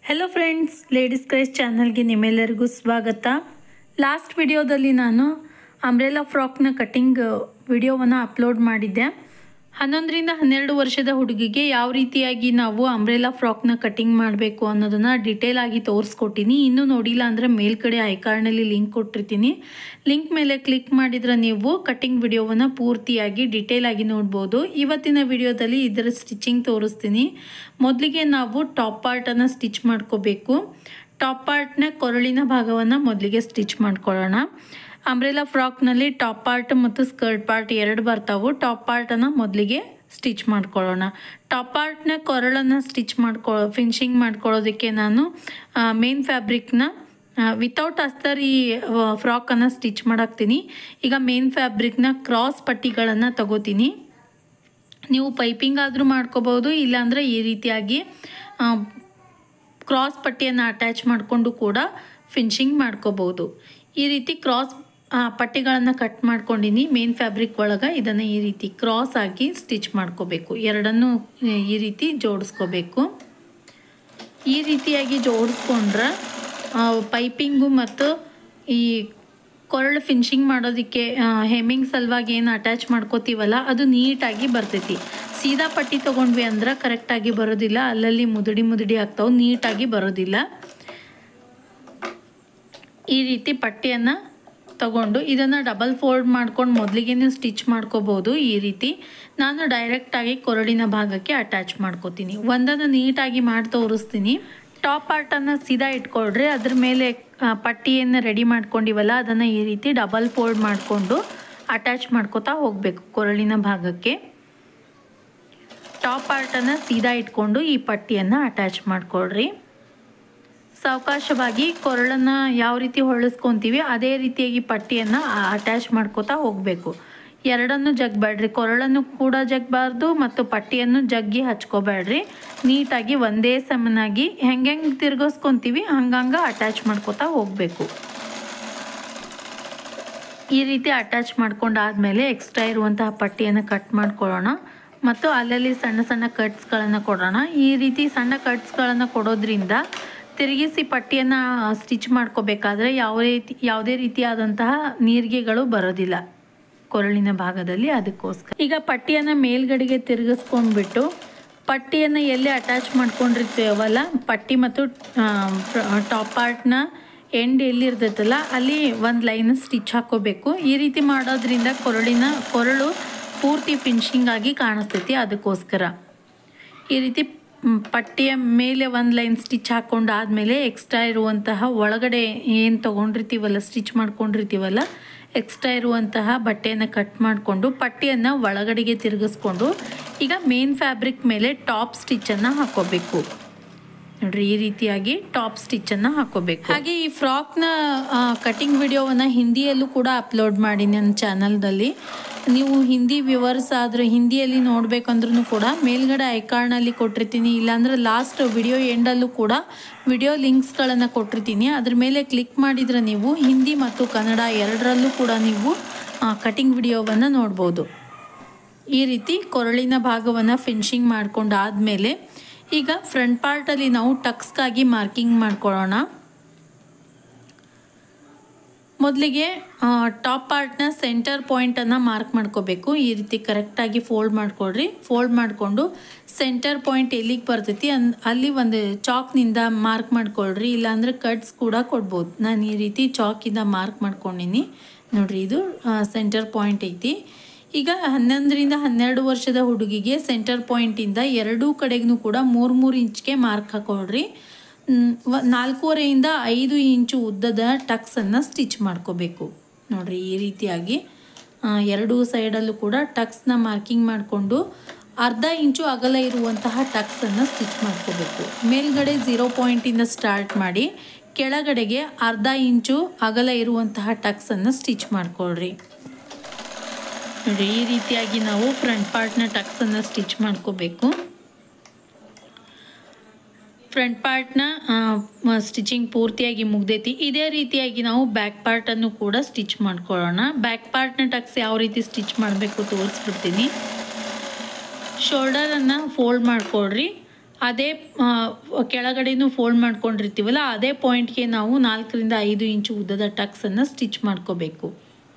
hello friends ladies ಕ್ರೈಸ್ ಚಾನಲ್ಗೆ ನಿಮ್ಮೆಲ್ಲರಿಗೂ ಸ್ವಾಗತ ಲಾಸ್ಟ್ ವಿಡಿಯೋದಲ್ಲಿ ನಾನು ಅಂಬ್ರೆಲಾ ಫ್ರಾಕ್ನ ಕಟ್ಟಿಂಗ್ ವಿಡಿಯೋವನ್ನು ಅಪ್ಲೋಡ್ ಮಾಡಿದ್ದೆ ಹನ್ನೊಂದರಿಂದ ಹನ್ನೆರಡು ವರ್ಷದ ಹುಡುಗಿಗೆ ಯಾವ ರೀತಿಯಾಗಿ ನಾವು ಅಂಬ್ರೆಲಾ ಫ್ರಾಕ್ನ ಕಟ್ಟಿಂಗ್ ಮಾಡಬೇಕು ಅನ್ನೋದನ್ನು ಡಿಟೇಲ್ ಆಗಿ ತೋರಿಸ್ಕೊಟ್ಟಿನಿ ಇನ್ನೂ ನೋಡಿಲ್ಲ ಅಂದರೆ ಮೇಲ್ಗಡೆ ಐಕಾರ್ಡ್ನಲ್ಲಿ ಲಿಂಕ್ ಕೊಟ್ಟಿರ್ತೀನಿ ಲಿಂಕ್ ಮೇಲೆ ಕ್ಲಿಕ್ ಮಾಡಿದ್ರೆ ನೀವು ಕಟ್ಟಿಂಗ್ ವಿಡಿಯೋವನ್ನು ಪೂರ್ತಿಯಾಗಿ ಡಿಟೇಲ್ ಆಗಿ ನೋಡ್ಬೋದು ಇವತ್ತಿನ ವಿಡಿಯೋದಲ್ಲಿ ಇದರ ಸ್ಟಿಚಿಂಗ್ ತೋರಿಸ್ತೀನಿ ಮೊದಲಿಗೆ ನಾವು ಟಾಪ್ ಪಾರ್ಟನ್ನು ಸ್ಟಿಚ್ ಮಾಡ್ಕೋಬೇಕು ಟಾಪ್ ಪಾರ್ಟ್ನ ಕೊರಳಿನ ಭಾಗವನ್ನು ಮೊದಲಿಗೆ ಸ್ಟಿಚ್ ಮಾಡ್ಕೊಳ್ಳೋಣ ಅಂಬ್ರೆಲಾ ಫ್ರಾಕ್ನಲ್ಲಿ ಟಾಪ್ ಪಾರ್ಟ್ ಮತ್ತು ಸ್ಕರ್ಟ್ ಪಾರ್ಟ್ ಎರಡು ಬರ್ತಾವು ಟಾಪ್ ಪಾರ್ಟನ್ನು ಮೊದಲಿಗೆ ಸ್ಟಿಚ್ ಮಾಡ್ಕೊಳ್ಳೋಣ ಟಾಪ್ ಪಾರ್ಟ್ನ ಕೊರಳನ್ನು ಸ್ಟಿಚ್ ಮಾಡ್ಕೊ ಫಿನಿಶಿಂಗ್ ಮಾಡ್ಕೊಳ್ಳೋದಕ್ಕೆ ನಾನು ಮೇನ್ ಫ್ಯಾಬ್ರಿಕ್ನ ವಿತೌಟ್ ಅಸ್ತರ್ ಈ ಫ್ರಾಕನ್ನು ಸ್ಟಿಚ್ ಮಾಡಾಕ್ತೀನಿ ಈಗ ಮೇನ್ ಫ್ಯಾಬ್ರಿಕ್ನ ಕ್ರಾಸ್ ಪಟ್ಟಿಗಳನ್ನು ತಗೋತೀನಿ ನೀವು ಪೈಪಿಂಗ್ ಆದರೂ ಮಾಡ್ಕೋಬೋದು ಇಲ್ಲಾಂದರೆ ಈ ರೀತಿಯಾಗಿ ಕ್ರಾಸ್ ಪಟ್ಟಿಯನ್ನು ಅಟ್ಯಾಚ್ ಮಾಡಿಕೊಂಡು ಕೂಡ ಫಿನಿಶಿಂಗ್ ಮಾಡ್ಕೋಬೋದು ಈ ರೀತಿ ಕ್ರಾಸ್ ಪಟ್ಟಿಗಳನ್ನು ಕಟ್ ಮಾಡ್ಕೊಂಡಿನಿ ಮೇನ್ ಫ್ಯಾಬ್ರಿಕ್ ಒಳಗೆ ಇದನ್ನು ಈ ರೀತಿ ಕ್ರಾಸ್ ಆಗಿ ಸ್ಟಿಚ್ ಮಾಡ್ಕೋಬೇಕು ಎರಡನ್ನೂ ಈ ರೀತಿ ಜೋಡಿಸ್ಕೋಬೇಕು ಈ ರೀತಿಯಾಗಿ ಜೋಡಿಸ್ಕೊಂಡ್ರೆ ಪೈಪಿಂಗು ಮತ್ತು ಈ ಕೊರಳು ಫಿನಿಶಿಂಗ್ ಮಾಡೋದಕ್ಕೆ ಹೆಮ್ಮಿಂಗ್ ಸಲುವಾಗಿ ಏನು ಅಟ್ಯಾಚ್ ಮಾಡ್ಕೋತೀವಲ್ಲ ಅದು ನೀಟಾಗಿ ಬರ್ತೈತಿ ಸೀದಾ ಪಟ್ಟಿ ತೊಗೊಂಡ್ವಿ ಅಂದ್ರೆ ಕರೆಕ್ಟಾಗಿ ಬರೋದಿಲ್ಲ ಅಲ್ಲಲ್ಲಿ ಮುದುಡಿ ಮುದುಡಿ ಆಗ್ತಾವೆ ನೀಟಾಗಿ ಬರೋದಿಲ್ಲ ಈ ರೀತಿ ಪಟ್ಟಿಯನ್ನು ತಗೊಂಡು ಇದನ್ನು ಡಬಲ್ ಫೋಲ್ಡ್ ಮಾಡ್ಕೊಂಡು ಮೊದಲಿಗೆ ಸ್ಟಿಚ್ ಮಾಡ್ಕೋಬೋದು ಈ ರೀತಿ ನಾನು ಡೈರೆಕ್ಟಾಗಿ ಕೊರಳಿನ ಭಾಗಕ್ಕೆ ಅಟ್ಯಾಚ್ ಮಾಡ್ಕೋತೀನಿ ಒಂದನ್ನು ನೀಟಾಗಿ ಮಾಡಿ ತೋರಿಸ್ತೀನಿ ಟಾಪ್ ಪಾರ್ಟನ್ನು ಸೀದಾ ಇಟ್ಕೊಳ್ರಿ ಅದ್ರ ಮೇಲೆ ಪಟ್ಟಿಯನ್ನು ರೆಡಿ ಮಾಡ್ಕೊಂಡಿವಲ್ಲ ಅದನ್ನು ಈ ರೀತಿ ಡಬಲ್ ಫೋಲ್ಡ್ ಮಾಡಿಕೊಂಡು ಅಟ್ಯಾಚ್ ಮಾಡ್ಕೋತಾ ಹೋಗಬೇಕು ಕೊರಳಿನ ಭಾಗಕ್ಕೆ ಟಾಪ್ ಪಾರ್ಟನ್ನು ಸೀದಾ ಇಟ್ಕೊಂಡು ಈ ಪಟ್ಟಿಯನ್ನು ಅಟ್ಯಾಚ್ ಮಾಡ್ಕೊಳ್ರಿ ಸಾವಕಾಶವಾಗಿ ಕೊರಳನ್ನು ಯಾವ ರೀತಿ ಹೊಳಿಸ್ಕೊತೀವಿ ಅದೇ ರೀತಿಯಾಗಿ ಪಟ್ಟಿಯನ್ನು ಅಟ್ಯಾಚ್ ಮಾಡ್ಕೋತಾ ಹೋಗಬೇಕು ಎರಡನ್ನು ಜಗ್ಬೇಡ್ರಿ ಕೊರಳನ್ನು ಕೂಡ ಜಗ್ಬಾರ್ದು ಮತ್ತು ಪಟ್ಟಿಯನ್ನು ಜಗ್ಗಿ ಹಚ್ಕೋಬೇಡ್ರಿ ನೀಟಾಗಿ ಒಂದೇ ಸಮನಾಗಿ ಹೆಂಗೆ ಹೆಂಗೆ ತಿರ್ಗಿಸ್ಕೊತೀವಿ ಹಂಗಂಗೆ ಅಟ್ಯಾಚ್ ಮಾಡ್ಕೋತಾ ಹೋಗಬೇಕು ಈ ರೀತಿ ಅಟ್ಯಾಚ್ ಮಾಡ್ಕೊಂಡಾದ್ಮೇಲೆ ಎಕ್ಸ್ಟ್ರಾ ಇರುವಂತಹ ಪಟ್ಟಿಯನ್ನು ಕಟ್ ಮಾಡ್ಕೊಳ್ಳೋಣ ಮತ್ತು ಅಲ್ಲಲ್ಲಿ ಸಣ್ಣ ಸಣ್ಣ ಕಟ್ಸ್ಗಳನ್ನು ಕೊಡೋಣ ಈ ರೀತಿ ಸಣ್ಣ ಕಟ್ಸ್ಗಳನ್ನು ಕೊಡೋದ್ರಿಂದ ತಿರುಗಿಸಿ ಪಟ್ಟಿಯನ್ನು ಸ್ಟಿಚ್ ಮಾಡ್ಕೋಬೇಕಾದ್ರೆ ಯಾವ ರೀತಿ ಯಾವುದೇ ರೀತಿಯಾದಂತಹ ನೀರಿಗೆಗಳು ಬರೋದಿಲ್ಲ ಕೊರಳಿನ ಭಾಗದಲ್ಲಿ ಅದಕ್ಕೋಸ್ಕರ ಈಗ ಪಟ್ಟಿಯನ್ನು ಮೇಲ್ಗಡೆಗೆ ತಿರುಗಿಸ್ಕೊಂಡ್ಬಿಟ್ಟು ಪಟ್ಟಿಯನ್ನು ಎಲ್ಲಿ ಅಟ್ಯಾಚ್ ಮಾಡ್ಕೊಂಡಿರ್ತೀವಲ್ಲ ಪಟ್ಟಿ ಮತ್ತು ಟಾಪ್ ಪಾರ್ಟ್ನ ಎಂಡ್ ಎಲ್ಲಿರ್ತೈತಲ್ಲ ಅಲ್ಲಿ ಒಂದು ಲೈನ್ ಸ್ಟಿಚ್ ಹಾಕೋಬೇಕು ಈ ರೀತಿ ಮಾಡೋದ್ರಿಂದ ಕೊರಳಿನ ಕೊರಳು ಪೂರ್ತಿ ಫಿನಿಶಿಂಗ್ ಆಗಿ ಕಾಣಿಸ್ತೈತಿ ಅದಕ್ಕೋಸ್ಕರ ಈ ರೀತಿ ಪಟ್ಟಿಯ ಮೇಲೆ ಒಂದು ಲೈನ್ ಸ್ಟಿಚ್ ಹಾಕ್ಕೊಂಡು ಆದಮೇಲೆ ಎಕ್ಸ್ಟ್ರಾ ಇರುವಂತಹ ಒಳಗಡೆ ಏನು ತೊಗೊಂಡಿರ್ತೀವಲ್ಲ ಸ್ಟಿಚ್ ಮಾಡ್ಕೊಂಡಿರ್ತೀವಲ್ಲ ಎಕ್ಸ್ಟ್ರಾ ಇರುವಂತಹ ಬಟ್ಟೆಯನ್ನು ಕಟ್ ಮಾಡಿಕೊಂಡು ಪಟ್ಟಿಯನ್ನು ಒಳಗಡೆಗೆ ತಿರುಗಿಸ್ಕೊಂಡು ಈಗ ಮೇನ್ ಫ್ಯಾಬ್ರಿಕ್ ಮೇಲೆ ಟಾಪ್ ಸ್ಟಿಚ್ಚನ್ನು ಹಾಕೋಬೇಕು ನೋಡ್ರಿ ಈ ರೀತಿಯಾಗಿ ಟಾಪ್ ಸ್ಟಿಚ್ಚನ್ನು ಹಾಕೋಬೇಕು ಹಾಗೆ ಈ ಫ್ರಾಕ್ನ ಕಟಿಂಗ್ ವಿಡಿಯೋವನ್ನು ಹಿಂದಿಯಲ್ಲೂ ಕೂಡ ಅಪ್ಲೋಡ್ ಮಾಡಿ ನನ್ನ ಚಾನಲ್ದಲ್ಲಿ ನೀವು ಹಿಂದಿ ವ್ಯೂವರ್ಸ್ ಆದರೆ ಹಿಂದಿಯಲ್ಲಿ ನೋಡಬೇಕಂದ್ರೂ ಕೂಡ ಮೇಲ್ಗಡೆ ಐಕಾರ್ಡ್ನಲ್ಲಿ ಕೊಟ್ಟಿರ್ತೀನಿ ಇಲ್ಲಾಂದ್ರೆ ಲಾಸ್ಟ್ ವಿಡಿಯೋ ಎಂಡಲ್ಲೂ ಕೂಡ ವಿಡಿಯೋ ಲಿಂಕ್ಸ್ಗಳನ್ನು ಕೊಟ್ಟಿರ್ತೀನಿ ಅದ್ರ ಮೇಲೆ ಕ್ಲಿಕ್ ಮಾಡಿದರೆ ನೀವು ಹಿಂದಿ ಮತ್ತು ಕನ್ನಡ ಎರಡರಲ್ಲೂ ಕೂಡ ನೀವು ಕಟಿಂಗ್ ವಿಡಿಯೋವನ್ನು ನೋಡ್ಬೋದು ಈ ರೀತಿ ಕೊರಳಿನ ಭಾಗವನ್ನು ಫಿನಿಶಿಂಗ್ ಮಾಡ್ಕೊಂಡಾದಮೇಲೆ ಈಗ ಫ್ರಂಟ್ ಪಾರ್ಟಲ್ಲಿ ನಾವು ಟಕ್ಸ್ಗಾಗಿ ಮಾರ್ಕಿಂಗ್ ಮಾಡ್ಕೊಳ್ಳೋಣ ಮೊದಲಿಗೆ ಟಾಪ್ ಪಾರ್ಟ್ನ ಸೆಂಟರ್ ಪಾಯಿಂಟನ್ನು ಮಾರ್ಕ್ ಮಾಡ್ಕೋಬೇಕು ಈ ರೀತಿ ಕರೆಕ್ಟಾಗಿ ಫೋಲ್ಡ್ ಮಾಡ್ಕೊಳ್ರಿ ಫೋಲ್ಡ್ ಮಾಡಿಕೊಂಡು ಸೆಂಟರ್ ಪಾಯಿಂಟ್ ಎಲ್ಲಿಗೆ ಬರ್ತೈತಿ ಅನ್ ಅಲ್ಲಿ ಒಂದು ಚಾಕ್ನಿಂದ ಮಾರ್ಕ್ ಮಾಡ್ಕೊಳ್ರಿ ಇಲ್ಲಾಂದ್ರೆ ಕಟ್ಸ್ ಕೂಡ ಕೊಡ್ಬೋದು ನಾನು ಈ ರೀತಿ ಚಾಕಿಂದ ಮಾರ್ಕ್ ಮಾಡ್ಕೊಂಡಿನಿ ನೋಡ್ರಿ ಇದು ಸೆಂಟರ್ ಪಾಯಿಂಟ್ ಐತಿ ಈಗ ಹನ್ನೊಂದರಿಂದ ಹನ್ನೆರಡು ವರ್ಷದ ಹುಡುಗಿಗೆ ಸೆಂಟರ್ ಪಾಯಿಂಟಿಂದ ಎರಡೂ ಕಡೆಗೂ ಕೂಡ ಮೂರು ಮೂರು ಇಂಚ್ಗೆ ಮಾರ್ಕ್ ಹಾಕೊಳ್ರಿ ನಾಲ್ಕೂವರೆಯಿಂದ ಐದು ಇಂಚು ಉದ್ದದ ಟಕ್ಸನ್ನು ಸ್ಟಿಚ್ ಮಾಡ್ಕೋಬೇಕು ನೋಡಿರಿ ಈ ರೀತಿಯಾಗಿ ಎರಡೂ ಸೈಡಲ್ಲೂ ಕೂಡ ಟಕ್ಸ್ನ ಮಾರ್ಕಿಂಗ್ ಮಾಡಿಕೊಂಡು ಅರ್ಧ ಇಂಚು ಅಗಲ ಇರುವಂತಹ ಟಕ್ಸನ್ನು ಸ್ಟಿಚ್ ಮಾಡ್ಕೋಬೇಕು ಮೇಲ್ಗಡೆ ಝೀರೋ ಪಾಯಿಂಟಿಂದ ಸ್ಟಾರ್ಟ್ ಮಾಡಿ ಕೆಳಗಡೆಗೆ ಅರ್ಧ ಇಂಚು ಅಗಲ ಇರುವಂತಹ ಟಕ್ಸನ್ನು ಸ್ಟಿಚ್ ಮಾಡ್ಕೊಳ್ರಿ ನೋಡಿ ಈ ರೀತಿಯಾಗಿ ನಾವು ಫ್ರಂಟ್ ಪಾರ್ಟ್ನ ಟಕ್ಸನ್ನು ಸ್ಟಿಚ್ ಮಾಡ್ಕೋಬೇಕು ಫ್ರಂಟ್ ಪಾರ್ಟ್ನ ಸ್ಟಿಚಿಂಗ್ ಪೂರ್ತಿಯಾಗಿ ಮುಗ್ದೈತಿ ಇದೇ ರೀತಿಯಾಗಿ ನಾವು ಬ್ಯಾಕ್ ಪಾರ್ಟನ್ನು ಕೂಡ ಸ್ಟಿಚ್ ಮಾಡ್ಕೊಳ್ಳೋಣ ಬ್ಯಾಕ್ ಪಾರ್ಟ್ನ ಟಕ್ಸ್ ಯಾವ ರೀತಿ ಸ್ಟಿಚ್ ಮಾಡಬೇಕು ತೋರಿಸ್ಬಿಡ್ತೀನಿ ಶೋಲ್ಡರನ್ನು ಫೋಲ್ಡ್ ಮಾಡ್ಕೊಳ್ರಿ ಅದೇ ಆ, ಕೆಳಗಡೆನೂ ಫೋಲ್ಡ್ ಮಾಡ್ಕೊಂಡಿರ್ತೀವಲ್ಲ ಅದೇ ಪಾಯಿಂಟ್ಗೆ ನಾವು ನಾಲ್ಕರಿಂದ ಐದು ಇಂಚು ಉದ್ದದ ಟಕ್ಸನ್ನು ಸ್ಟಿಚ್ ಮಾಡ್ಕೋಬೇಕು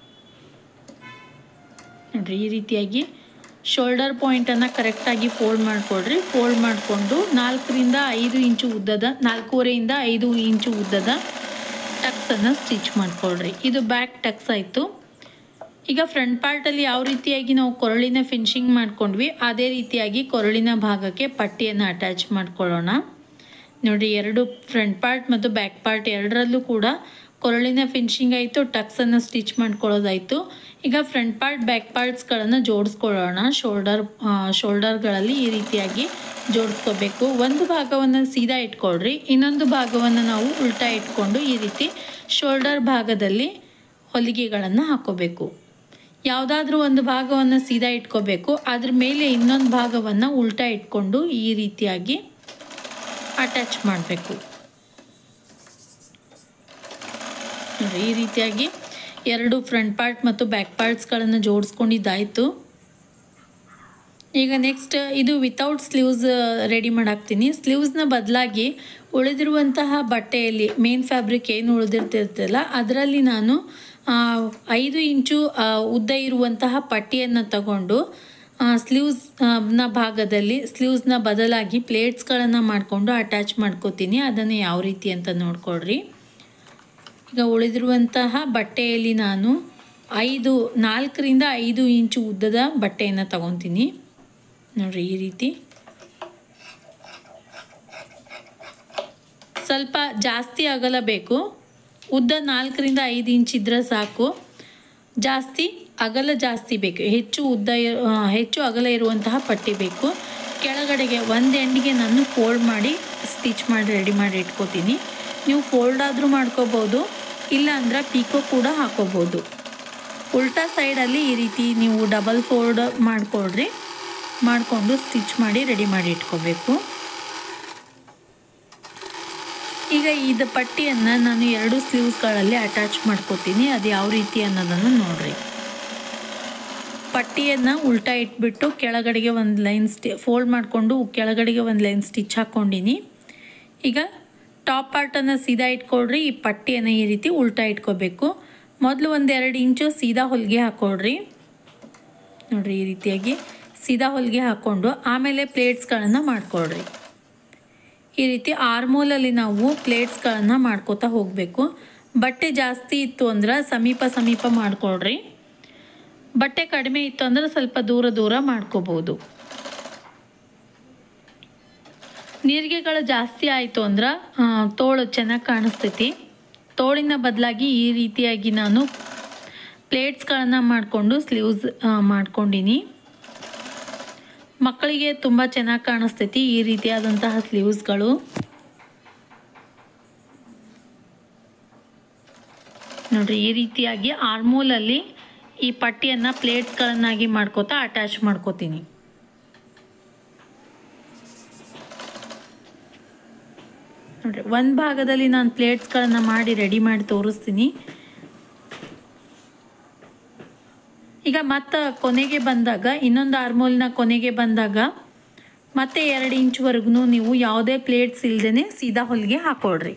ನೋಡ್ರಿ ಈ ರೀತಿಯಾಗಿ ಶೋಲ್ಡರ್ ಪಾಯಿಂಟನ್ನು ಕರೆಕ್ಟಾಗಿ ಫೋಲ್ಡ್ ಮಾಡಿಕೊಡ್ರಿ ಫೋಲ್ಡ್ ಮಾಡಿಕೊಂಡು ನಾಲ್ಕರಿಂದ ಐದು ಇಂಚು ಉದ್ದದ ನಾಲ್ಕೂವರೆಯಿಂದ ಐದು ಇಂಚು ಉದ್ದದ ಟಕ್ಸನ್ನು ಸ್ಟಿಚ್ ಮಾಡಿಕೊಡ್ರಿ ಇದು ಬ್ಯಾಕ್ ಟಕ್ಸ್ ಆಯಿತು ಈಗ ಫ್ರಂಟ್ ಪಾರ್ಟಲ್ಲಿ ಯಾವ ರೀತಿಯಾಗಿ ನಾವು ಕೊರಳಿನ ಫಿನಿಶಿಂಗ್ ಮಾಡ್ಕೊಂಡ್ವಿ ಅದೇ ರೀತಿಯಾಗಿ ಕೊರಳಿನ ಭಾಗಕ್ಕೆ ಪಟ್ಟಿಯನ್ನು ಅಟ್ಯಾಚ್ ಮಾಡ್ಕೊಳ್ಳೋಣ ನೋಡಿ ಎರಡು ಫ್ರಂಟ್ ಪಾರ್ಟ್ ಮತ್ತು ಬ್ಯಾಕ್ ಪಾರ್ಟ್ ಎರಡರಲ್ಲೂ ಕೂಡ ಕೊರಳಿನ ಫಿನಿಶಿಂಗ್ ಆಯಿತು ಟಕ್ಸನ್ನು ಸ್ಟಿಚ್ ಮಾಡ್ಕೊಳ್ಳೋದಾಯಿತು ಈಗ ಫ್ರಂಟ್ ಪಾರ್ಟ್ ಬ್ಯಾಕ್ ಪಾರ್ಟ್ಸ್ಗಳನ್ನು ಜೋಡಿಸ್ಕೊಳ್ಳೋಣ ಶೋಲ್ಡರ್ ಶೋಲ್ಡರ್ಗಳಲ್ಲಿ ಈ ರೀತಿಯಾಗಿ ಜೋಡಿಸ್ಕೋಬೇಕು ಒಂದು ಭಾಗವನ್ನು ಸೀದಾ ಇಟ್ಕೊಳ್ರಿ ಇನ್ನೊಂದು ಭಾಗವನ್ನು ನಾವು ಉಲ್ಟಾ ಇಟ್ಕೊಂಡು ಈ ರೀತಿ ಶೋಲ್ಡರ್ ಭಾಗದಲ್ಲಿ ಹೊಲಿಗೆಗಳನ್ನು ಹಾಕೋಬೇಕು ಯಾವುದಾದ್ರೂ ಒಂದು ಭಾಗವನ್ನು ಸೀದಾ ಇಟ್ಕೋಬೇಕು ಅದ್ರ ಮೇಲೆ ಇನ್ನೊಂದು ಭಾಗವನ್ನು ಉಲ್ಟಾ ಇಟ್ಕೊಂಡು ಈ ರೀತಿಯಾಗಿ ಅಟ್ಯಾಚ್ ಮಾಡಬೇಕು ನೋಡಿ ಈ ರೀತಿಯಾಗಿ ಎರಡು ಫ್ರಂಟ್ ಪಾರ್ಟ್ ಮತ್ತು ಬ್ಯಾಕ್ ಪಾರ್ಟ್ಸ್ಗಳನ್ನು ಜೋಡಿಸ್ಕೊಂಡಿದ್ದಾಯಿತು ಈಗ ನೆಕ್ಸ್ಟ್ ಇದು ವಿತೌಟ್ ಸ್ಲೀವ್ಸ್ ರೆಡಿ ಮಾಡಾಕ್ತೀನಿ ಸ್ಲೀವ್ಸ್ನ ಬದಲಾಗಿ ಉಳಿದಿರುವಂತಹ ಬಟ್ಟೆಯಲ್ಲಿ ಮೇನ್ ಫ್ಯಾಬ್ರಿಕ್ ಏನು ಉಳಿದಿರ್ತಿರ್ತಲ್ಲ ಅದರಲ್ಲಿ ನಾನು ಆ, ಐದು ಇಂಚು ಆ, ಉದ್ದ ಇರುವಂತಹ ಪಟ್ಟಿಯನ್ನು ತಗೊಂಡು ಸ್ಲೀವ್ಸ್ ನ ಭಾಗದಲ್ಲಿ ಸ್ಲೀವ್ಸ್ನ ಬದಲಾಗಿ ಪ್ಲೇಟ್ಸ್ಗಳನ್ನು ಮಾಡಿಕೊಂಡು ಅಟ್ಯಾಚ್ ಮಾಡ್ಕೋತೀನಿ ಅದನ್ನು ಯಾವ ರೀತಿ ಅಂತ ನೋಡ್ಕೊಳ್ರಿ ಈಗ ಉಳಿದಿರುವಂತಹ ಬಟ್ಟೆಯಲ್ಲಿ ನಾನು ಐದು ನಾಲ್ಕರಿಂದ ಐದು ಇಂಚು ಉದ್ದದ ಬಟ್ಟೆಯನ್ನು ತಗೊತೀನಿ ನೋಡ್ರಿ ಈ ರೀತಿ ಸ್ವಲ್ಪ ಜಾಸ್ತಿ ಅಗಲ ಬೇಕು ಉದ್ದ ನಾಲ್ಕರಿಂದ ಐದು ಇಂಚ್ ಇದ್ರೆ ಸಾಕು ಜಾಸ್ತಿ ಅಗಲ ಜಾಸ್ತಿ ಬೇಕು ಹೆಚ್ಚು ಉದ್ದ ಇ- ಆ, ಹೆಚ್ಚು ಅಗಲ ಇರುವಂತಹ ಪಟ್ಟಿ ಬೇಕು ಕೆಳಗಡೆಗೆ ಒಂದು ಎಂಡಿಗೆ ನಾನು ಫೋಲ್ಡ್ ಮಾಡಿ ಸ್ಟಿಚ್ ಮಾಡಿ ರೆಡಿ ಮಾಡಿ ಇಟ್ಕೋತೀನಿ ನೀವು ಫೋಲ್ಡ್ ಆದರೂ ಮಾಡ್ಕೋಬೋದು ಇಲ್ಲ ಅಂದ್ರೆ ಪೀಕೋ ಕೂಡ ಹಾಕೋಬೋದು ಉಲ್ಟಾ ಸೈಡಲ್ಲಿ ಈ ರೀತಿ ನೀವು ಡಬಲ್ ಫೋಲ್ಡ್ ಮಾಡಿಕೊಡ್ರಿ ಮಾಡಿಕೊಂಡು ಸ್ಟಿಚ್ ಮಾಡಿ ರೆಡಿ ಮಾಡಿ ಇಟ್ಕೋಬೇಕು ಈಗ ಇದು ಪಟ್ಟಿಯನ್ನು ನಾನು ಎರಡು ಸ್ಲೀವ್ಸ್ಗಳಲ್ಲಿ ಅಟ್ಯಾಚ್ ಮಾಡ್ಕೋತೀನಿ ಅದು ಯಾವ ರೀತಿ ಅನ್ನೋದನ್ನು ನೋಡ್ರಿ ಪಟ್ಟಿಯನ್ನು ಉಲ್ಟಾ ಇಟ್ಬಿಟ್ಟು ಕೆಳಗಡೆಗೆ ಒಂದು ಲೈನ್ ಸ್ಟಿ ಫೋಲ್ಡ್ ಮಾಡಿಕೊಂಡು ಕೆಳಗಡೆಗೆ ಒಂದು ಲೈನ್ ಸ್ಟಿಚ್ ಹಾಕ್ಕೊಂಡಿನಿ ಈಗ ಟಾಪ್ ಪಾರ್ಟನ್ನು ಸೀದಾ ಇಟ್ಕೊಳ್ರಿ ಈ ಪಟ್ಟಿಯನ್ನು ಈ ರೀತಿ ಉಲ್ಟಾ ಇಟ್ಕೋಬೇಕು ಮೊದಲು ಒಂದು ಎರಡು ಇಂಚು ಸೀದಾ ಹೊಲಿಗೆ ಹಾಕ್ಕೊಳ್ರಿ ನೋಡ್ರಿ ಈ ರೀತಿಯಾಗಿ ಸೀದಾ ಹೊಲಿಗೆ ಹಾಕ್ಕೊಂಡು ಆಮೇಲೆ ಪ್ಲೇಟ್ಸ್ಗಳನ್ನು ಮಾಡ್ಕೊಳ್ರಿ ಈ ರೀತಿ ಆರ್ಮೋಲಲ್ಲಿ ನಾವು ಪ್ಲೇಟ್ಸ್ಗಳನ್ನು ಮಾಡ್ಕೋತಾ ಹೋಗಬೇಕು ಬಟ್ಟೆ ಜಾಸ್ತಿ ಇತ್ತು ಅಂದ್ರೆ ಸಮೀಪ ಸಮೀಪ ಮಾಡ್ಕೊಳ್ರಿ ಬಟ್ಟೆ ಕಡಿಮೆ ಇತ್ತು ಅಂದ್ರೆ ಸ್ವಲ್ಪ ದೂರ ದೂರ ಮಾಡ್ಕೋಬೋದು ನೀರಿಗೆಗಳು ಜಾಸ್ತಿ ಆಯಿತು ಅಂದ್ರೆ ಆ, ತೋಳು ಚೆನ್ನಾಗಿ ಕಾಣಿಸ್ತೈತಿ ತೋಳಿನ ಬದಲಾಗಿ ಈ ರೀತಿಯಾಗಿ ನಾನು ಪ್ಲೇಟ್ಸ್ಗಳನ್ನು ಮಾಡಿಕೊಂಡು ಸ್ಲೀವ್ಸ್ ಮಾಡ್ಕೊಂಡಿನಿ ಮಕ್ಕಳಿಗೆ ತುಂಬ ಚೆನ್ನಾಗಿ ಕಾಣಿಸ್ತೈತಿ ಈ ರೀತಿಯಾದಂತಹ ಸ್ಲೀವ್ಸ್ಗಳು ನೋಡ್ರಿ ಈ ರೀತಿಯಾಗಿ ಆರ್ಮೋಲಲ್ಲಿ ಈ ಪಟ್ಟಿಯನ್ನು ಪ್ಲೇಟ್ಸ್ಗಳನ್ನಾಗಿ ಮಾಡ್ಕೋತಾ ಅಟ್ಯಾಚ್ ಮಾಡ್ಕೋತೀನಿ ನೋಡ್ರಿ ಒಂದು ಭಾಗದಲ್ಲಿ ನಾನು ಪ್ಲೇಟ್ಸ್ಗಳನ್ನು ಮಾಡಿ ರೆಡಿ ಮಾಡಿ ತೋರಿಸ್ತೀನಿ ಈಗ ಮತ್ತೆ ಕೊನೆಗೆ ಬಂದಾಗ ಇನ್ನೊಂದು ಆರ್ಮೋಲ್ನ ಕೊನೆಗೆ ಬಂದಾಗ ಮತ್ತೆ ಎರಡು ಇಂಚ್ವರೆಗೂ ನೀವು ಯಾವುದೇ ಪ್ಲೇಟ್ಸ್ ಇಲ್ದೇ ಸೀದಾ ಹೊಲಿಗೆ ಹಾಕೊಳ್ರಿ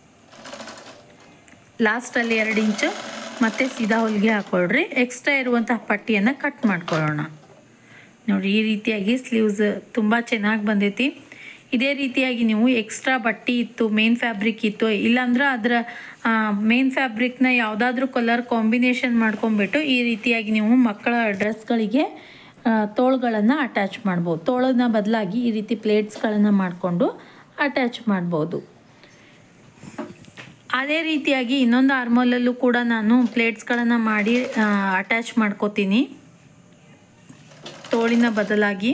ಲಾಸ್ಟಲ್ಲಿ ಎರಡು ಇಂಚು ಮತ್ತೆ ಸೀದಾ ಹೊಲಿಗೆ ಹಾಕೊಳ್ರಿ ಎಕ್ಸ್ಟ್ರಾ ಇರುವಂತಹ ಪಟ್ಟಿಯನ್ನು ಕಟ್ ಮಾಡ್ಕೊಳ್ಳೋಣ ನೋಡಿ ಈ ರೀತಿಯಾಗಿ ಸ್ಲೀವ್ಸ್ ತುಂಬ ಚೆನ್ನಾಗಿ ಬಂದೈತಿ ಇದೇ ರೀತಿಯಾಗಿ ನೀವು ಎಕ್ಸ್ಟ್ರಾ ಬಟ್ಟೆ ಇತ್ತು ಮೇನ್ ಫ್ಯಾಬ್ರಿಕ್ ಇತ್ತು ಇಲ್ಲಾಂದ್ರೆ ಅದರ ಮೇನ್ ಫ್ಯಾಬ್ರಿಕ್ನ ಯಾವುದಾದ್ರೂ ಕಲರ್ ಕಾಂಬಿನೇಷನ್ ಮಾಡ್ಕೊಂಬಿಟ್ಟು ಈ ರೀತಿಯಾಗಿ ನೀವು ಮಕ್ಕಳ ಡ್ರೆಸ್ಗಳಿಗೆ ತೋಳುಗಳನ್ನು ಅಟ್ಯಾಚ್ ಮಾಡ್ಬೋದು ತೋಳನ್ನ ಬದಲಾಗಿ ಈ ರೀತಿ ಪ್ಲೇಟ್ಸ್ಗಳನ್ನು ಮಾಡಿಕೊಂಡು ಅಟ್ಯಾಚ್ ಮಾಡ್ಬೋದು ಅದೇ ರೀತಿಯಾಗಿ ಇನ್ನೊಂದು ಆರ್ಮೋಲಲ್ಲೂ ಕೂಡ ನಾನು ಪ್ಲೇಟ್ಸ್ಗಳನ್ನು ಮಾಡಿ ಅಟ್ಯಾಚ್ ಮಾಡ್ಕೋತೀನಿ ತೋಳಿನ ಬದಲಾಗಿ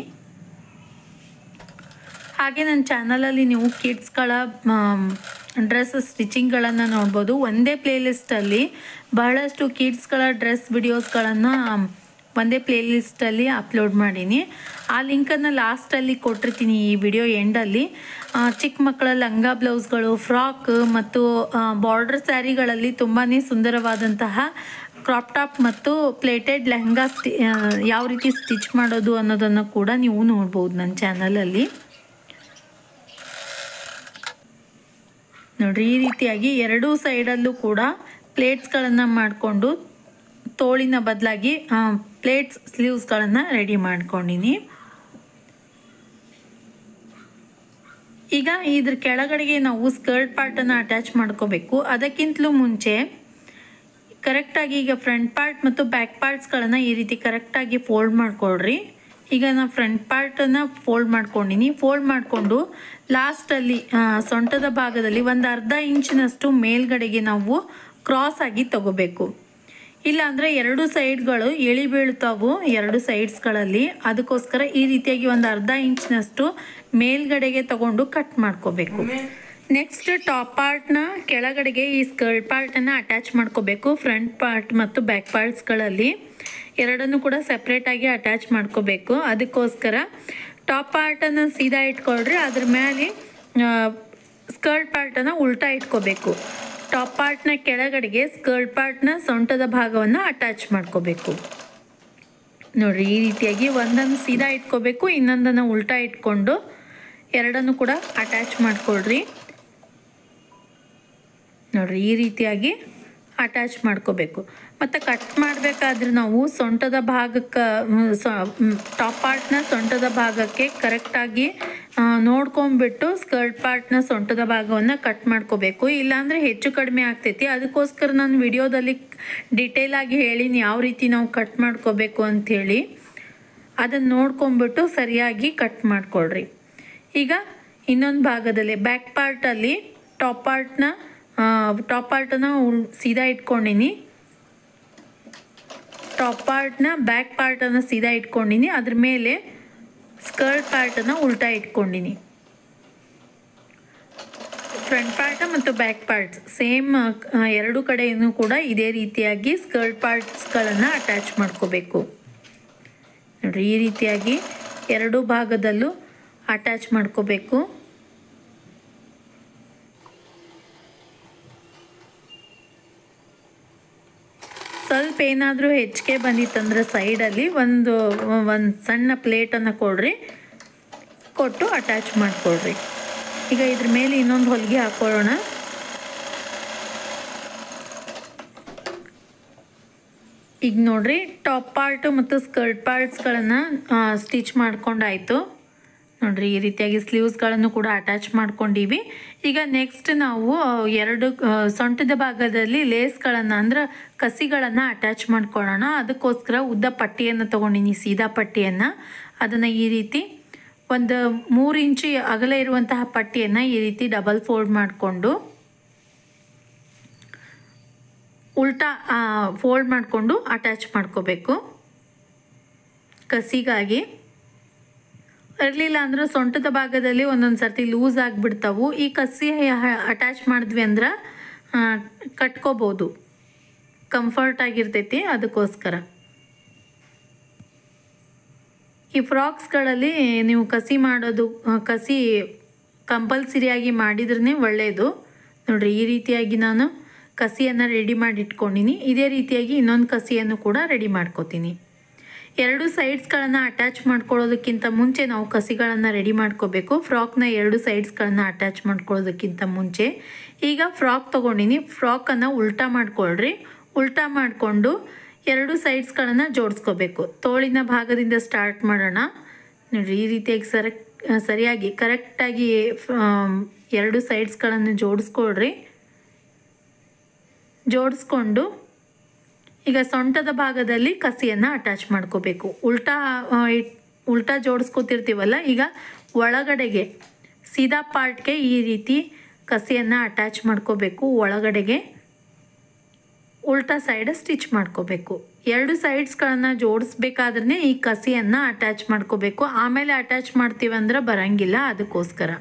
ಹಾಗೆ ನನ್ನ ಚಾನಲಲ್ಲಿ ನೀವು ಕಿಡ್ಸ್ಗಳ ಡ್ರೆಸ್ ಸ್ಟಿಚಿಂಗ್ಗಳನ್ನು ನೋಡ್ಬೋದು ಒಂದೇ ಪ್ಲೇಲಿಸ್ಟಲ್ಲಿ ಬಹಳಷ್ಟು ಕಿಡ್ಸ್ಗಳ ಡ್ರೆಸ್ ವಿಡಿಯೋಸ್ಗಳನ್ನು ಒಂದೇ ಪ್ಲೇಲಿಸ್ಟಲ್ಲಿ ಅಪ್ಲೋಡ್ ಮಾಡೀನಿ ಆ ಲಿಂಕನ್ನು ಲಾಸ್ಟಲ್ಲಿ ಕೊಟ್ಟಿರ್ತೀನಿ ಈ ವಿಡಿಯೋ ಎಂಡಲ್ಲಿ ಆ, ಚಿಕ್ಕ ಮಕ್ಕಳ ಲಂಗ ಬ್ಲೌಸ್ಗಳು ಫ್ರಾಕ್ ಮತ್ತು ಬಾರ್ಡರ್ ಸ್ಯಾರಿಗಳಲ್ಲಿ ತುಂಬಾ ಸುಂದರವಾದಂತಹ ಕ್ರಾಪ್ ಟಾಪ್ ಮತ್ತು ಪ್ಲೇಟೆಡ್ ಲೆಹಂಗಾ ಸ್ಟಿ ಆ, ಯಾವ ರೀತಿ ಸ್ಟಿಚ್ ಮಾಡೋದು ಅನ್ನೋದನ್ನು ಕೂಡ ನೀವು ನೋಡ್ಬೋದು ನನ್ನ ಚಾನಲಲ್ಲಿ ನೋಡ್ರಿ ಈ ರೀತಿಯಾಗಿ ಎರಡೂ ಸೈಡಲ್ಲೂ ಕೂಡ ಪ್ಲೇಟ್ಸ್ಗಳನ್ನು ಮಾಡಿಕೊಂಡು ತೋಳಿನ ಬದಲಾಗಿ ಪ್ಲೇಟ್ಸ್ ಸ್ಲೀವ್ಸ್ಗಳನ್ನು ರೆಡಿ ಮಾಡ್ಕೊಂಡಿನಿ ಈಗ ಇದ್ರ ಕೆಳಗಡೆಗೆ ನಾವು ಸ್ಕರ್ಟ್ ಪಾರ್ಟನ್ನು ಅಟ್ಯಾಚ್ ಮಾಡ್ಕೋಬೇಕು ಅದಕ್ಕಿಂತಲೂ ಮುಂಚೆ ಕರೆಕ್ಟಾಗಿ ಈಗ ಫ್ರಂಟ್ ಪಾರ್ಟ್ ಮತ್ತು ಬ್ಯಾಕ್ ಪಾರ್ಟ್ಸ್ಗಳನ್ನು ಈ ರೀತಿ ಕರೆಕ್ಟಾಗಿ ಫೋಲ್ಡ್ ಮಾಡ್ಕೊಳ್ರಿ ಈಗ ನಾನು ಫ್ರಂಟ್ ಪಾರ್ಟನ್ನು ಫೋಲ್ಡ್ ಮಾಡ್ಕೊಂಡಿನಿ ಫೋಲ್ಡ್ ಮಾಡಿಕೊಂಡು ಲಾಸ್ಟಲ್ಲಿ ಸೊಂಟದ ಭಾಗದಲ್ಲಿ ಒಂದು ಅರ್ಧ ಇಂಚಿನಷ್ಟು ಮೇಲ್ಗಡೆಗೆ ನಾವು ಕ್ರಾಸ್ ಆಗಿ ತಗೋಬೇಕು ಇಲ್ಲ ಅಂದರೆ ಎರಡು ಸೈಡ್ಗಳು ಎಳಿ ಬೀಳ್ತಾವು ಎರಡು ಸೈಡ್ಸ್ಗಳಲ್ಲಿ ಅದಕ್ಕೋಸ್ಕರ ಈ ರೀತಿಯಾಗಿ ಒಂದು ಅರ್ಧ ಇಂಚಿನಷ್ಟು ಮೇಲ್ಗಡೆಗೆ ತಗೊಂಡು ಕಟ್ ಮಾಡ್ಕೋಬೇಕು ನೆಕ್ಸ್ಟ್ ಟಾಪ್ ಪಾರ್ಟ್ನ ಕೆಳಗಡೆಗೆ ಈ ಸ್ಕರ್ಟ್ ಪಾರ್ಟನ್ನು ಅಟ್ಯಾಚ್ ಮಾಡ್ಕೋಬೇಕು ಫ್ರಂಟ್ ಪಾರ್ಟ್ ಮತ್ತು ಬ್ಯಾಕ್ ಪಾರ್ಟ್ಸ್ಗಳಲ್ಲಿ ಎರಡನ್ನು ಕೂಡ ಸಪ್ರೇಟಾಗಿ ಅಟ್ಯಾಚ್ ಮಾಡ್ಕೋಬೇಕು ಅದಕ್ಕೋಸ್ಕರ ಟಾಪ್ ಪಾರ್ಟನ್ನು ಸೀದಾ ಇಟ್ಕೊಳ್ರಿ ಅದ್ರ ಮೇಲೆ ಸ್ಕರ್ಟ್ ಪಾರ್ಟನ್ನು ಉಲ್ಟಾ ಇಟ್ಕೋಬೇಕು ಟಾಪ್ ಪಾರ್ಟ್ನ ಕೆಳಗಡೆಗೆ ಸ್ಕರ್ಟ್ ಪಾರ್ಟ್ನ ಸೊಂಟದ ಭಾಗವನ್ನು ಅಟ್ಯಾಚ್ ಮಾಡ್ಕೋಬೇಕು ನೋಡ್ರಿ ಈ ರೀತಿಯಾಗಿ ಒಂದನ್ನು ಸೀದಾ ಇಟ್ಕೋಬೇಕು ಇನ್ನೊಂದನ್ನು ಉಲ್ಟಾ ಇಟ್ಕೊಂಡು ಎರಡನ್ನು ಕೂಡ ಅಟ್ಯಾಚ್ ಮಾಡ್ಕೊಳ್ರಿ ನೋಡ್ರಿ ಈ ರೀತಿಯಾಗಿ ಅಟ್ಯಾಚ್ ಮಾಡ್ಕೋಬೇಕು ಮತ್ತು ಕಟ್ ಮಾಡಬೇಕಾದ್ರೆ ನಾವು ಸೊಂಟದ ಭಾಗಕ್ಕೆ ಟಾಪ್ ಪಾರ್ಟ್ನ ಸೊಂಟದ ಭಾಗಕ್ಕೆ ಕರೆಕ್ಟಾಗಿ ನೋಡ್ಕೊಂಬಿಟ್ಟು ಸ್ಕರ್ಟ್ ಪಾರ್ಟ್ನ ಸೊಂಟದ ಭಾಗವನ್ನು ಕಟ್ ಮಾಡ್ಕೋಬೇಕು ಇಲ್ಲಾಂದರೆ ಹೆಚ್ಚು ಕಡಿಮೆ ಆಗ್ತೈತಿ ಅದಕ್ಕೋಸ್ಕರ ನಾನು ವಿಡಿಯೋದಲ್ಲಿ ಡಿಟೇಲಾಗಿ ಹೇಳೀನಿ ಯಾವ ರೀತಿ ನಾವು ಕಟ್ ಮಾಡ್ಕೋಬೇಕು ಅಂಥೇಳಿ ಅದನ್ನು ನೋಡ್ಕೊಂಬಿಟ್ಟು ಸರಿಯಾಗಿ ಕಟ್ ಮಾಡ್ಕೊಳ್ರಿ ಈಗ ಇನ್ನೊಂದು ಭಾಗದಲ್ಲಿ ಬ್ಯಾಕ್ ಪಾರ್ಟಲ್ಲಿ ಟಾಪ್ ಪಾರ್ಟ್ನ ಟಾಪ್ ಪಾರ್ಟನ್ನ ಉಳ್ ಸೀದಾ ಇಟ್ಕೊಂಡಿನಿ ಟಾಪ್ ಪಾರ್ಟ್ನ ಬ್ಯಾಕ್ ಪಾರ್ಟನ್ನು ಸೀದಾ ಇಟ್ಕೊಂಡಿನಿ ಅದ್ರ ಮೇಲೆ ಸ್ಕರ್ಟ್ ಪಾರ್ಟನ್ನು ಉಲ್ಟಾ ಇಟ್ಕೊಂಡಿನಿ ಫ್ರಂಟ್ ಪಾರ್ಟ್ ಮತ್ತು ಬ್ಯಾಕ್ ಪಾರ್ಟ್ಸ್ ಸೇಮ್ ಎರಡು ಕಡೆಯೂ ಕೂಡ ಇದೇ ರೀತಿಯಾಗಿ ಸ್ಕರ್ಟ್ ಪಾರ್ಟ್ಸ್ಗಳನ್ನು ಅಟ್ಯಾಚ್ ಮಾಡ್ಕೋಬೇಕು ನೋಡ್ರಿ ಈ ರೀತಿಯಾಗಿ ಎರಡು ಭಾಗದಲ್ಲೂ ಅಟ್ಯಾಚ್ ಮಾಡ್ಕೋಬೇಕು ಸ್ವಲ್ಪ ಏನಾದರೂ ಹೆಚ್ಚಿಗೆ ಬಂದಿತ್ತಂದ್ರೆ ಸೈಡಲ್ಲಿ ಒಂದು ಒಂದು ಸಣ್ಣ ಪ್ಲೇಟನ್ನು ಕೊಡ್ರಿ ಕೊಟ್ಟು ಅಟ್ಯಾಚ್ ಮಾಡಿಕೊಡ್ರಿ ಈಗ ಇದ್ರ ಮೇಲೆ ಇನ್ನೊಂದು ಹೊಲಿಗೆ ಹಾಕ್ಕೊಳ್ಳೋಣ ಈಗ ನೋಡ್ರಿ ಟಾಪ್ ಪಾರ್ಟು ಮತ್ತು ಸ್ಕರ್ಟ್ ಪಾರ್ಟ್ಸ್ಗಳನ್ನು ಸ್ಟಿಚ್ ಮಾಡ್ಕೊಂಡಾಯಿತು ನೋಡ್ರಿ ಈ ರೀತಿಯಾಗಿ ಸ್ಲೀವ್ಸ್ಗಳನ್ನು ಕೂಡ ಅಟ್ಯಾಚ್ ಮಾಡ್ಕೊಂಡಿವಿ ಈಗ ನೆಕ್ಸ್ಟ್ ನಾವು ಎರಡು ಆ, ಸೊಂಟದ ಭಾಗದಲ್ಲಿ ಲೇಸ್ಗಳನ್ನು ಅಂದ್ರೆ ಕಸಿಗಳನ್ನು ಅಟ್ಯಾಚ್ ಮಾಡ್ಕೊಳ್ಳೋಣ ಅದಕ್ಕೋಸ್ಕರ ಉದ್ದ ಪಟ್ಟಿಯನ್ನು ತೊಗೊಂಡಿನಿ ಸೀದಾ ಪಟ್ಟಿಯನ್ನು ಅದನ್ನು ಈ ರೀತಿ ಒಂದು ಮೂರು ಇಂಚು ಅಗಲ ಇರುವಂತಹ ಪಟ್ಟಿಯನ್ನು ಈ ರೀತಿ ಡಬಲ್ ಫೋಲ್ಡ್ ಮಾಡಿಕೊಂಡು ಉಲ್ಟಾ ಫೋಲ್ಡ್ ಮಾಡಿಕೊಂಡು ಅಟ್ಯಾಚ್ ಮಾಡ್ಕೋಬೇಕು ಕಸಿಗಾಗಿ ಇರಲಿಲ್ಲ ಅಂದ್ರೆ ಸೊಂಟದ ಭಾಗದಲ್ಲಿ ಒಂದೊಂದು ಸರ್ತಿ ಲೂಸ್ ಆಗಿಬಿಡ್ತಾವು ಈ ಕಸಿ ಅಟ್ಯಾಚ್ ಮಾಡಿದ್ವಿ ಅಂದ್ರೆ ಆ, ಕಟ್ಕೋಬೋದು ಕಂಫರ್ಟ್ ಆಗಿರ್ತೈತಿ ಅದಕ್ಕೋಸ್ಕರ ಈ ಫ್ರಾಕ್ಸ್ಗಳಲ್ಲಿ ನೀವು ಕಸಿ ಮಾಡೋದು ಆ, ಕಸಿ ಕಂಪಲ್ಸರಿಯಾಗಿ ಮಾಡಿದ್ರೇ ಒಳ್ಳೆಯದು ನೋಡ್ರಿ ಈ ರೀತಿಯಾಗಿ ನಾನು ಕಸಿಯನ್ನು ರೆಡಿ ಮಾಡಿ ಇಟ್ಕೊಂಡಿನಿ ಇದೇ ರೀತಿಯಾಗಿ ಇನ್ನೊಂದು ಕಸಿಯನ್ನು ಕೂಡ ರೆಡಿ ಮಾಡ್ಕೋತೀನಿ ಎರಡು ಸೈಡ್ಸ್ಗಳನ್ನು ಅಟ್ಯಾಚ್ ಮಾಡ್ಕೊಳ್ಳೋದಕ್ಕಿಂತ ಮುಂಚೆ ನಾವು ಕಸಿಗಳನ್ನು ರೆಡಿ ಮಾಡ್ಕೋಬೇಕು ಫ್ರಾಕ್ನ ಎರಡು ಸೈಡ್ಸ್ಗಳನ್ನು ಅಟ್ಯಾಚ್ ಮಾಡ್ಕೊಳ್ಳೋದಕ್ಕಿಂತ ಮುಂಚೆ ಈಗ ಫ್ರಾಕ್ ತೊಗೊಂಡಿನಿ ಫ್ರಾಕನ್ನು ಉಲ್ಟಾ ಮಾಡ್ಕೊಳ್ರಿ ಉಲ್ಟಾ ಮಾಡಿಕೊಂಡು ಎರಡು ಸೈಡ್ಸ್ಗಳನ್ನು ಜೋಡಿಸ್ಕೋಬೇಕು ತೋಳಿನ ಭಾಗದಿಂದ ಸ್ಟಾರ್ಟ್ ಮಾಡೋಣ ನೋಡ್ರಿ ಈ ರೀತಿಯಾಗಿ ಸರ ಸರಿಯಾಗಿ ಕರೆಕ್ಟಾಗಿ ಎರಡು ಸೈಡ್ಸ್ಗಳನ್ನು ಜೋಡಿಸ್ಕೊಳ್ರಿ ಜೋಡಿಸ್ಕೊಂಡು ಈಗ ಸೊಂಟದ ಭಾಗದಲ್ಲಿ ಕಸಿಯನ್ನು ಅಟ್ಯಾಚ್ ಮಾಡ್ಕೋಬೇಕು ಉಲ್ಟಾ ಆ, ಇಟ್- ಉಲ್ಟಾ ಜೋಡಿಸ್ಕೊತಿರ್ತೀವಲ್ಲ ಈಗ ಒಳಗಡೆಗೆ ಸೀದಾ ಪಾರ್ಟ್ಗೆ ಈ ರೀತಿ ಕಸಿಯನ್ನು ಅಟ್ಯಾಚ್ ಮಾಡ್ಕೋಬೇಕು ಒಳಗಡೆಗೆ ಉಲ್ಟಾ ಸೈಡ್ ಸ್ಟಿಚ್ ಮಾಡ್ಕೋಬೇಕು ಎರಡು ಸೈಡ್ಸ್ಗಳನ್ನು ಜೋಡಿಸ್ಬೇಕಾದ್ರೆ ಈ ಕಸಿಯನ್ನು ಅಟ್ಯಾಚ್ ಮಾಡ್ಕೋಬೇಕು ಆಮೇಲೆ ಅಟ್ಯಾಚ್ ಮಾಡ್ತೀವಂದ್ರೆ ಬರಂಗಿಲ್ಲ ಅದಕ್ಕೋಸ್ಕರ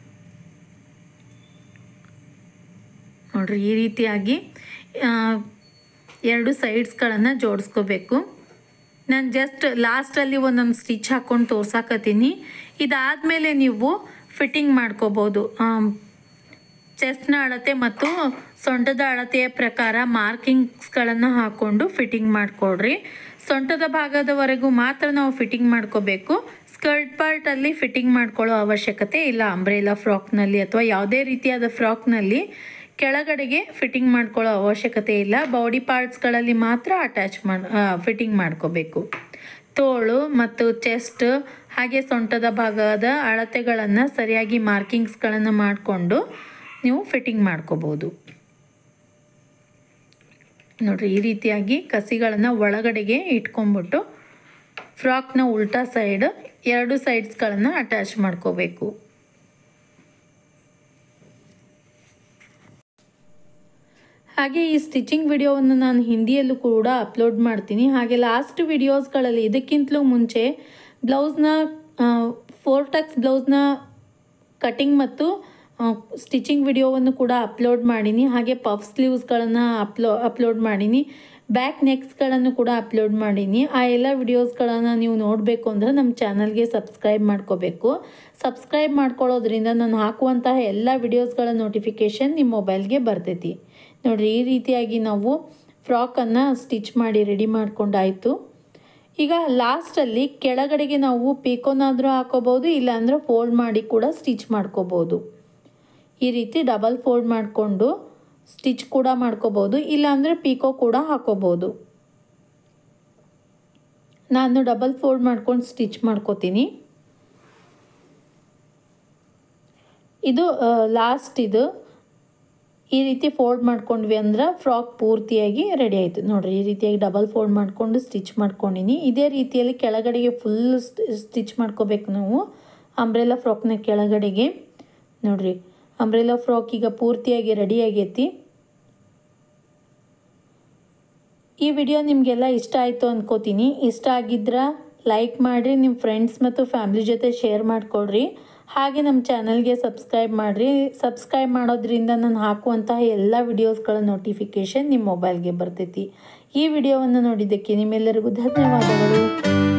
ನೋಡ್ರಿ ಈ ರೀತಿಯಾಗಿ ಆ, ಎರಡು ಸೈಡ್ಸ್ಗಳನ್ನು ಜೋಡಿಸ್ಕೋಬೇಕು ನಾನು ಜಸ್ಟ್ ಲಾಸ್ಟಲ್ಲಿ ಒಂದೊಂದು ಸ್ಟಿಚ್ ಹಾಕ್ಕೊಂಡು ತೋರ್ಸಾಕತ್ತೀನಿ ಇದಾದಮೇಲೆ ನೀವು ಫಿಟ್ಟಿಂಗ್ ಮಾಡ್ಕೋಬೋದು ಚೆಸ್ಟ್ನ ಅಳತೆ ಮತ್ತು ಸೊಂಟದ ಅಳತೆಯ ಪ್ರಕಾರ ಮಾರ್ಕಿಂಗ್ಸ್ಗಳನ್ನು ಹಾಕ್ಕೊಂಡು ಫಿಟ್ಟಿಂಗ್ ಮಾಡಿಕೊಡ್ರಿ ಸೊಂಟದ ಭಾಗದವರೆಗೂ ಮಾತ್ರ ನಾವು ಫಿಟ್ಟಿಂಗ್ ಮಾಡ್ಕೋಬೇಕು ಸ್ಕರ್ಟ್ ಪಾರ್ಟಲ್ಲಿ ಫಿಟ್ಟಿಂಗ್ ಮಾಡ್ಕೊಳ್ಳೋ ಅವಶ್ಯಕತೆ ಇಲ್ಲ ಅಂಬ್ರೆಲಾ ಫ್ರಾಕ್ನಲ್ಲಿ ಅಥವಾ ಯಾವುದೇ ರೀತಿಯಾದ ಫ್ರಾಕ್ನಲ್ಲಿ ಕೆಳಗಡೆಗೆ ಫಿಟ್ಟಿಂಗ್ ಮಾಡ್ಕೊಳ್ಳೋ ಅವಶ್ಯಕತೆ ಇಲ್ಲ ಬಾಡಿ ಪಾರ್ಟ್ಸ್ಗಳಲ್ಲಿ ಮಾತ್ರ ಅಟ್ಯಾಚ್ ಮಾಡಿ ಫಿಟ್ಟಿಂಗ್ ಮಾಡ್ಕೋಬೇಕು ತೋಳು ಮತ್ತು ಚೆಸ್ಟ್ ಹಾಗೆ ಸೊಂಟದ ಭಾಗದ ಅಳತೆಗಳನ್ನು ಸರಿಯಾಗಿ ಮಾರ್ಕಿಂಗ್ಸ್ಗಳನ್ನು ಮಾಡಿಕೊಂಡು ನೀವು ಫಿಟ್ಟಿಂಗ್ ಮಾಡ್ಕೋಬೋದು ನೋಡಿರಿ ಈ ರೀತಿಯಾಗಿ ಕಸಿಗಳನ್ನು ಒಳಗಡೆಗೆ ಇಟ್ಕೊಂಡ್ಬಿಟ್ಟು ಫ್ರಾಕ್ನ ಉಲ್ಟಾ ಸೈಡ್ ಎರಡು ಸೈಡ್ಸ್ಗಳನ್ನು ಅಟ್ಯಾಚ್ ಮಾಡ್ಕೋಬೇಕು ಹಾಗೆ ಈ ಸ್ಟಿಚಿಂಗ್ ವಿಡಿಯೋವನ್ನು ನಾನು ಹಿಂದಿಯಲ್ಲೂ ಕೂಡ ಅಪ್ಲೋಡ್ ಮಾಡ್ತೀನಿ ಹಾಗೆ ಲಾಸ್ಟ್ ವಿಡಿಯೋಸ್ಗಳಲ್ಲಿ ಇದಕ್ಕಿಂತಲೂ ಮುಂಚೆ ಬ್ಲೌಸ್ನ ಫೋರ್ ಟಕ್ಸ್ ಬ್ಲೌಸ್ನ ಕಟಿಂಗ್ ಮತ್ತು ಸ್ಟಿಚಿಂಗ್ ವಿಡಿಯೋವನ್ನು ಕೂಡ ಅಪ್ಲೋಡ್ ಮಾಡೀನಿ ಹಾಗೆ ಪಫ್ ಸ್ಲೀವ್ಸ್ಗಳನ್ನು ಅಪ್ಲೋ ಅಪ್ಲೋಡ್ ಮಾಡೀನಿ ಬ್ಯಾಕ್ ನೆಕ್ಸ್ಗಳನ್ನು ಕೂಡ ಅಪ್ಲೋಡ್ ಮಾಡೀನಿ ಆ ಎಲ್ಲ ವಿಡಿಯೋಸ್ಗಳನ್ನು ನೀವು ನೋಡಬೇಕು ಅಂದರೆ ನಮ್ಮ ಚಾನಲ್ಗೆ ಸಬ್ಸ್ಕ್ರೈಬ್ ಮಾಡ್ಕೋಬೇಕು ಸಬ್ಸ್ಕ್ರೈಬ್ ಮಾಡ್ಕೊಳ್ಳೋದ್ರಿಂದ ನಾನು ಹಾಕುವಂತಹ ಎಲ್ಲ ವಿಡಿಯೋಸ್ಗಳ ನೋಟಿಫಿಕೇಷನ್ ನಿಮ್ಮ ಮೊಬೈಲ್ಗೆ ಬರ್ತೈತಿ ನೋಡಿರಿ ಈ ರೀತಿಯಾಗಿ ನಾವು ಫ್ರಾಕನ್ನು ಸ್ಟಿಚ್ ಮಾಡಿ ರೆಡಿ ಮಾಡ್ಕೊಂಡಾಯಿತು ಈಗ ಲಾಸ್ಟಲ್ಲಿ ಕೆಳಗಡೆಗೆ ನಾವು ಪೀಕೋನಾದರೂ ಹಾಕೋಬೋದು ಇಲ್ಲಾಂದರೆ ಫೋಲ್ಡ್ ಮಾಡಿ ಕೂಡ ಸ್ಟಿಚ್ ಮಾಡ್ಕೋಬೋದು ಈ ರೀತಿ ಡಬಲ್ ಫೋಲ್ಡ್ ಮಾಡಿಕೊಂಡು ಸ್ಟಿಚ್ ಕೂಡ ಮಾಡ್ಕೋಬೋದು ಇಲ್ಲಾಂದರೆ ಪೀಕೋ ಕೂಡ ಹಾಕೋಬೋದು ನಾನು ಡಬಲ್ ಫೋಲ್ಡ್ ಮಾಡ್ಕೊಂಡು ಸ್ಟಿಚ್ ಮಾಡ್ಕೋತೀನಿ ಇದು ಲಾಸ್ಟ್ ಇದು ಈ ರೀತಿ ಫೋಲ್ಡ್ ಮಾಡ್ಕೊಂಡ್ವಿ ಅಂದ್ರೆ ಫ್ರಾಕ್ ಪೂರ್ತಿಯಾಗಿ ರೆಡಿ ಆಯಿತು ನೋಡಿರಿ ಈ ರೀತಿಯಾಗಿ ಡಬಲ್ ಫೋಲ್ಡ್ ಮಾಡಿಕೊಂಡು ಸ್ಟಿಚ್ ಮಾಡ್ಕೊಂಡಿನಿ ಇದೇ ರೀತಿಯಲ್ಲಿ ಕೆಳಗಡೆಗೆ ಫುಲ್ ಸ್ಟಿಚ್ ಮಾಡ್ಕೋಬೇಕು ನಾವು ಅಂಬ್ರೆಲಾ ಫ್ರಾಕ್ನ ಕೆಳಗಡೆಗೆ ನೋಡಿರಿ ಅಂಬ್ರೆಲಾ ಫ್ರಾಕ್ ಈಗ ಪೂರ್ತಿಯಾಗಿ ರೆಡಿ ಆಗೈತಿ ಈ ವಿಡಿಯೋ ನಿಮಗೆಲ್ಲ ಇಷ್ಟ ಆಯಿತು ಅಂದ್ಕೋತೀನಿ ಇಷ್ಟ ಆಗಿದ್ರೆ ಲೈಕ್ ಮಾಡಿರಿ ನಿಮ್ಮ ಫ್ರೆಂಡ್ಸ್ ಮತ್ತು ಫ್ಯಾಮ್ಲಿ ಜೊತೆ ಶೇರ್ ಮಾಡಿಕೊಡ್ರಿ ಹಾಗೆ ನಮ್ಮ ಚಾನಲ್ಗೆ ಸಬ್ಸ್ಕ್ರೈಬ್ ಮಾಡಿರಿ ಸಬ್ಸ್ಕ್ರೈಬ್ ಮಾಡೋದ್ರಿಂದ ನಾನು ಹಾಕುವಂತಹ ಎಲ್ಲ ವಿಡಿಯೋಸ್ಗಳ ನೋಟಿಫಿಕೇಷನ್ ನಿಮ್ಮ ಮೊಬೈಲ್ಗೆ ಬರ್ತೈತಿ ಈ ವಿಡಿಯೋವನ್ನು ನೋಡಿದ್ದಕ್ಕೆ ನಿಮ್ಮೆಲ್ಲರಿಗೂ ಧನ್ಯವಾದಗಳು